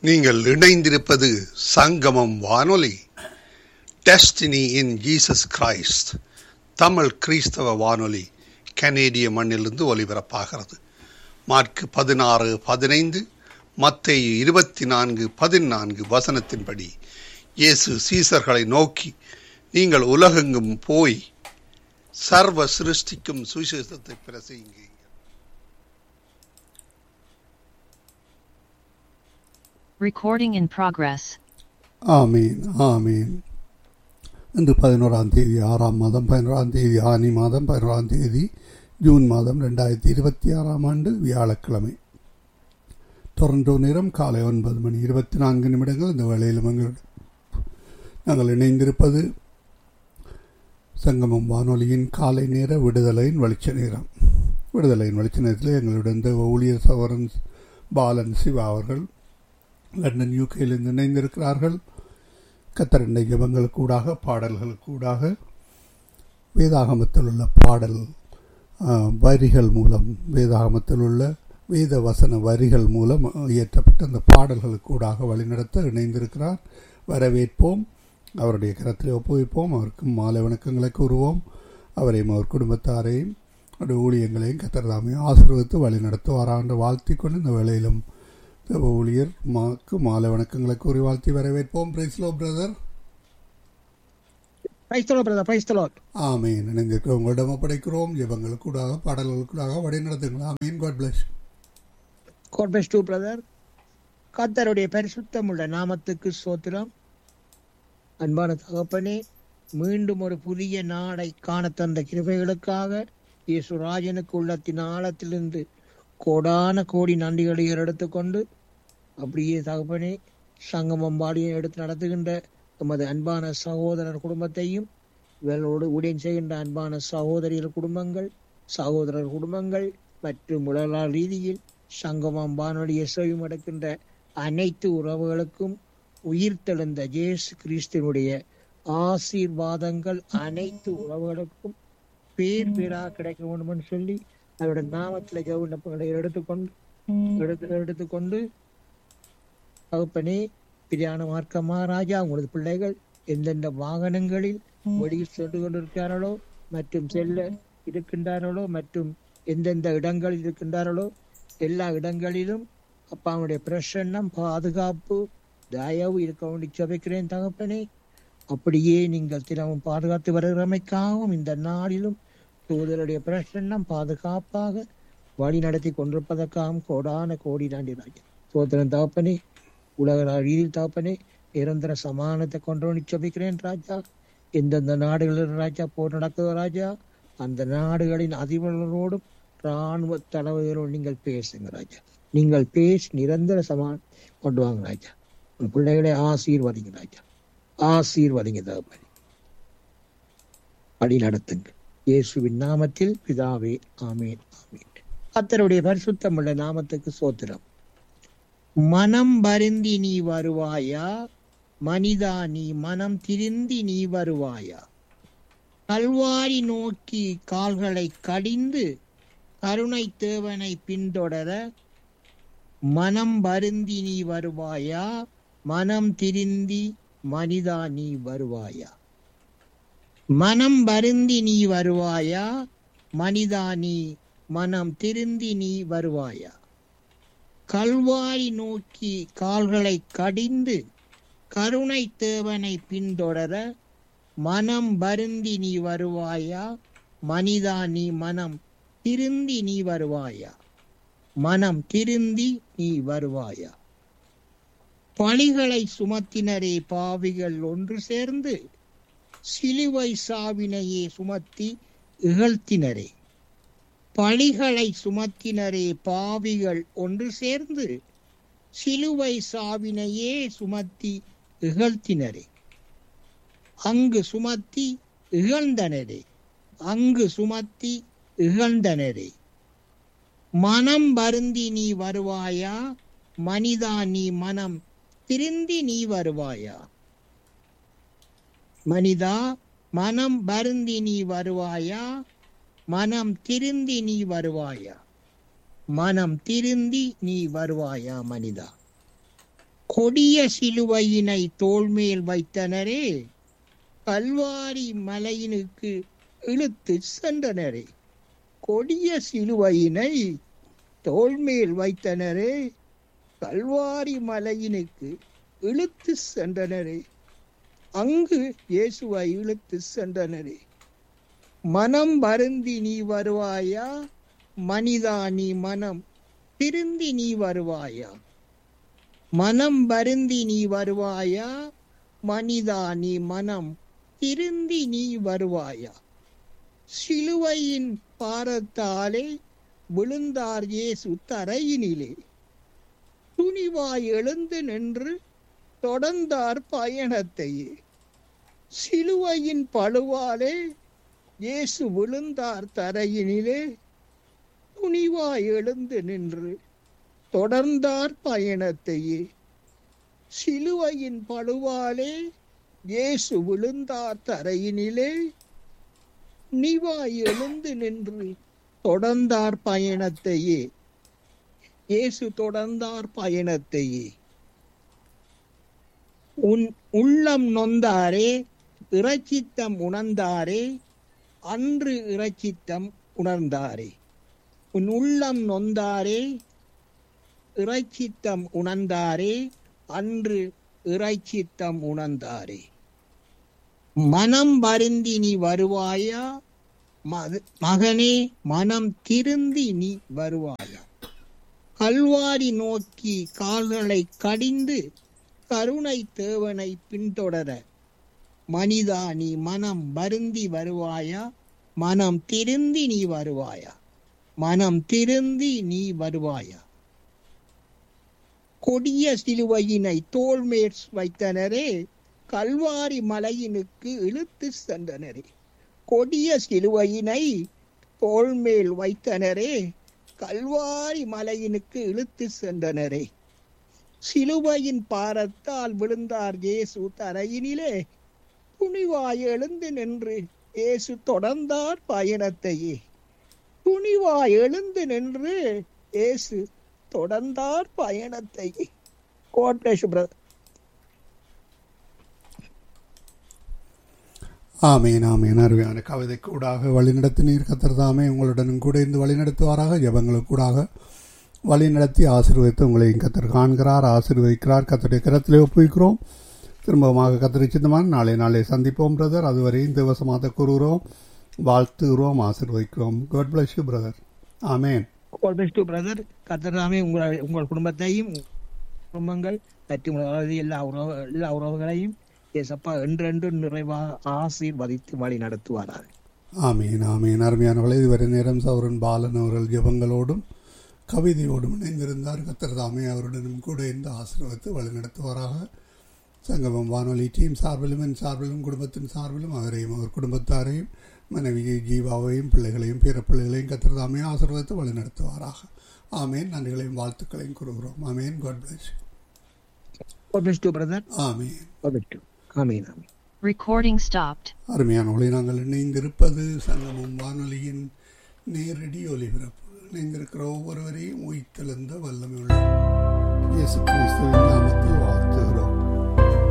நீங்கள் இணைந்திருப்பது சங்கமம் வானொலி destiny in Jesus Christ Tamil கிறிஸ்தவ வானொலி கனேடிய மண்ணிலிருந்து ஒலிபரப்பாகிறது மார்க் பதினாறு பதினைந்து மத்தேயு இருபத்தி நான்கு பதினான்கு வசனத்தின்படி இயேசு சீசர்களை நோக்கி நீங்கள் உலகெங்கும் போய் சர்வ சிருஷ்டிக்கும் சுவிசேஷத்தை பிரசையுங்க Recording in progress. ஆமீன் ஆமீன் இன்று பதினோராம் தேதி ஆறாம் மாதம் பதினோராம் தேதி ஆனி மாதம் பதினோராம் தேதி ஜூன் மாதம் ரெண்டாயிரத்தி இருபத்தி ஆறாம் ஆண்டு வியாழக்கிழமை டொரண்டோ நேரம் காலை ஒன்பது மணி இருபத்தி நான்கு நிமிடங்கள் இந்த வேளையிலும் எங்களுடன் நாங்கள் இணைந்திருப்பது சங்கமம் வானொலியின் காலை நேர விடுதலையின் வெளிச்ச நேரம் விடுதலையின் வெளிச்ச நேரத்தில் எங்களுடன் இந்த ஊழியர் சவரன் பாலன் சிவா அவர்கள் லண்டன் யூகேயிலிருந்து இணைந்திருக்கிறார்கள் கத்தரண்டை ஜபங்களுக்கூடாக பாடல்களுக்கூடாக வேதாகமத்தில் உள்ள பாடல் ஆ, வரிகள் மூலம் வேதாகமத்தில் உள்ள வேத வசன வரிகள் மூலம் இயற்றப்பட்ட அந்த பாடல்களுக்கூடாக வழிநடத்த இணைந்திருக்கிறார் வரவேற்போம் அவருடைய கரத்தில் ஒப்புவிப்போம் அவருக்கு மாலை வணக்கங்களை கூறுவோம் அவரையும் அவர் குடும்பத்தாரையும் அவருடைய ஊழியங்களையும் கத்தர்தாமே ஆசீர்வதித்து வழி நடத்துவாராண்டு வாழ்த்திக் கொண்டு இந்த வேளையிலும் தேவ ஊழியர் மாக்கு மாலை வணக்கங்களை கூறி வாழ்த்தி வரவேற்போம் பிரைஸ்லோ பிரதர் பிரைஸ்தலோ பிரதர் பிரைஸ்தலோ ஆமீன் இணைந்திருக்கிறோம் உங்களிடம் ஒப்படைக்கிறோம் ஜெபங்களுக்கூடாக பாடல்களுக்கூடாக வழி நடத்துங்கள் ஆமீன் God bless God bless to brother கத்தருடைய பரிசுத்தமுள்ள நாமத்துக்கு சோத்திரம் அன்பான தகப்பனே மீண்டும் ஒரு புதிய நாடை காண தந்த கிருபைகளுக்காக இயேசுராஜனுக்கு உள்ளத்தின் ஆழத்திலிருந்து கோடான கோடி நன்றிகளை எடுத்துக்கொண்டு அப்படியே தகப்பனே சங்கமம் பாடியை எடுத்து நடத்துகின்ற எமது அன்பான சகோதரர் குடும்பத்தையும் இவர்களோடு ஊழியம் செய்கின்ற அன்பான சகோதரியர் குடும்பங்கள் சகோதரர் குடும்பங்கள் மற்றும் உலக ரீதியில் சங்கமம் வானொலியை செவியும் அடக்கின்ற அனைத்து உறவுகளுக்கும் உயிர்த்தெழுந்த ஜேசு கிறிஸ்துவனுடைய ஆசீர்வாதங்கள் அனைத்து உறவுகளுக்கும் பேர் பேரா கிடைக்க வேண்டும்னு சொல்லி அவருடைய நாமத்தில் ஜவுண்டப்பங்களை எடுத்துக்கொண்டு எடுத்து எடுத்துக்கொண்டு தகப்பனே பிரியான மார்க்கமா ராஜா உங்களது பிள்ளைகள் எந்தெந்த வாகனங்களில் வெளியில் சென்று கொண்டிருக்கிறார்களோ மற்றும் செல்ல இருக்கின்றார்களோ மற்றும் எந்தெந்த இடங்களில் இருக்கின்றார்களோ எல்லா இடங்களிலும் அப்பாவுடைய பிரசன்னம் பாதுகாப்பு தயவு இருக்க வேண்டி ஜெபிக்கிறேன் தகப்பனே அப்படியே நீங்கள் தினமும் பாதுகாத்து வருகிறமைக்காகவும் இந்த நாளிலும் தூதருடைய பிரசன்னம் பாதுகாப்பாக வழி நடத்தி கொண்டிருப்பதற்காகவும் கோடான கோடி நன்றி ராஜா சோதரன் தகப்பனே உலக ரீதியில் தகப்பனே நிரந்தர சமானத்தை கொண்டு ஜபிக்கிறேன் ராஜா எந்தெந்த நாடுகளில் ராஜா போர் நடக்குதோ ராஜா அந்த நாடுகளின் அதிபர்களோடும் இராணுவ தலைவர்களோடு நீங்கள் பேசுங்க ராஜா நீங்கள் பேசி நிரந்தர சமான் கொண்டு வாங்க ராஜா உன் பிள்ளைகளை ஆசீர்வதிங்க ராஜா ஆசீர்வதிங்க தகப்பனே வழி நடத்துங்க இயேசுவின் நாமத்தில் பிதாவே ஆமேன் ஆமேன் கர்த்தருடைய பரிசுத்தமுள்ள நாமத்துக்கு சோத்திரம் மனம் வருந்தி நீ வருவாயா மனிதா நீ மனம் திருந்தி நீ வருவாயா கல்வாரி நோக்கி கால்களை கடிந்து கருணை தேவனை பின்தொடர மனம் வருந்தி நீ வருவாயா மனம் திருந்தி மனிதா நீ வருவாயா மனம் வருந்தி நீ வருவாயா மனிதா நீ மனம் திருந்தி நீ வருவாயா கல்வாரி நோக்கி கால்களை கடிந்து கருணை தேவனை பின்தொடர மனம் வருந்தி நீ வருவாயா மனிதா நீ மனம் திருந்தி நீ வருவாயா மனம் திருந்தி நீ வருவாயா பழிகளை சுமத்தினரே பாவிகள் ஒன்று சேர்ந்து சிலுவை சாவினையே சுமத்தி இகழ்த்தினரே பழிகளை சுமத்தினரே பாவிகள் ஒன்று சேர்ந்து சிலுவை சாவினையே சுமத்தி இகழ்த்தினரே அங்கு சுமத்தி இகழ்ந்தனரே அங்கு சுமத்தி இகழ்ந்தனரே மனம் வருந்தி நீ வருவாயா மனிதா நீ மனம் திருந்தி நீ வருவாயா மனிதா மனம் வருந்தி நீ வருவாயா மனம் திருந்தி நீ வருவாயா மனம் திருந்தி நீ வருவாயா மனிதா கொடிய சிலுவையினை தோள்மேல் வைத்தனரே கல்வாரி மலையினுக்கு இழுத்து சென்றனரே கொடிய சிலுவையினை தோள்மேல் வைத்தனரே கல்வாரி மலையினுக்கு இழுத்து சென்றனரே அங்கு இயேசுவை இழுத்து சென்றனரே மனம் வருந்தி நீ வருவாயா மனிதா நீ மனம் திருந்தி நீ வருவாயா மனம் வருந்தி நீ வருவாயா மனிதா நீ மனம் திருந்தி நீ வருவாயா சிலுவையின் பாரத்தாலே விழுந்தார் இயேசு தரையினிலே துணிவாய் எழுந்து நின்று தொடர்ந்தார் பயணத்தையே சிலுவையின் பழுவாலே இயேசு விழுந்தார் தரையினிலே துணிவாய் எழுந்து நின்று தொடர்ந்தார் பயணத்தையே சிலுவையின் பழுவாலே இயேசு விழுந்தார் தரையினிலே நிவாய் எழுந்து நின்று தொடர்ந்தார் பயணத்தையே இயேசு தொடர்ந்தார் பயணத்தையே உன் உள்ளம் நொந்தாரே இறைச்சித்தம் உணர்ந்தாரே அன்று இறைச்சித்தம் உணர்ந்தாரே உன் உள்ளம் நொந்தாரே இறைச்சித்தம் உணர்ந்தாரே அன்று இறைச்சித்தம் உணர்ந்தாரே மனம் வருந்தி நீ வருவாயா மத- மகனே மனம் திருந்தி நீ வருவாயா கல்வாரி நோக்கி கால்களை கடிந்து கருணை தேவனை பின்தொடர மனிதா நீ மனம் வருந்தி வருவாயா மனம் திருந்தி நீ வருவாயா மனம் திருந்தி நீ வருவாயா கொடிய சிலுவையினை தோள்மேற் வைத்தனரே கல்வாரி மலையினுக்கு இழுத்து சென்றனரே கொடிய சிலுவையினை தோள்மேல் வைத்தனரே கல்வாரி மலையினுக்கு இழுத்து சென்றனரே சிலுவையின் பாரத்தால் விழுந்தார் இயேசு தரையினிலே துணிவாய் எழுந்து நின்று இயேசு தொடர்ந்தார் பயணத்தையே துணிவாய் எழுந்து நின்று இயேசு தொடர்ந்தார் பயணத்தையே God bless you, brother. ஆமேன் ஆமேன் அருமையான கவிதை கூடாக வழிநடத்தினீர் கத்தர் தாமே உங்களுடனும் கூட இருந்து வழிநடத்துவாராக ஜபங்களுக்கு கூடாக வழிநடத்தி ஆசீர்வதித்து உங்களையும் கத்தர் காண்கிறார் ஆசீர்வதிக்கிறார் கத்தருடைய கரத்திலே ஒப்புவிக்கிறோம் திரும்பமாக கத்தரை சித்தமான நாளை நாளை சந்திப்போம் பிரதர் அதுவரை இந்த வசமாக கூறுகிறோம் வாழ்த்துகிறோம் ஆசீர்வதிக்கிறோம் காட் bless you பிரதர் ஆமேன் God bless you, brother. கத்தராமே உங்கள் உங்கள் குடும்பத்தையும் குடும்பங்கள் மற்றும் உங்களது எல்லா உறவு எல்லா உறவுகளையும் ஏசப்பா என்றென்று நிறைவாக ஆசீர்வதித்து வழி நடத்துவாராக ஆமீன் ஆமீன் அருமையானவர்களே இதுவரை நேரம் சௌரன் பாலன் அவர்கள் ஜெபங்களோடும் கவிதையோடும் இணைந்திருந்தார் கத்தர் தாமே அவருடனும் கூட இந்த ஆசீர்வதித்து வழிநடத்துவாராக சங்கமம் வானொலி டீம் சார்பிலும் என் சார்பிலும் குடும்பத்தின் சார்பிலும் அவரையும் அவர் குடும்பத்தாரையும் மனைவியை ஜீவாவையும் பிள்ளைகளையும் பிற பிள்ளைகளையும் கத்தர் தாமே ஆசீர்வதித்து வழிநடத்துவாராக ஆமேன் நன்றிகளையும் வாழ்த்துக்களையும் கூறுகிறோம் ஆமேன் God bless God bless you, brother. ஆமேன் God bless you. ஆமீன் ஆமீன் Recording stopped. அருமையானவர்களை நாங்கள் இணைந்திருப்பது சங்கமம் வானொலியின் நேரடி ஒலிபரப்பு இணைந்திருக்கிற ஒவ்வொருவரையும் உயிர்த்தெழுந்த வல்லமையுள்ள இயேசு கிறிஸ்துவின் நாமத்தில் வாழ்த்து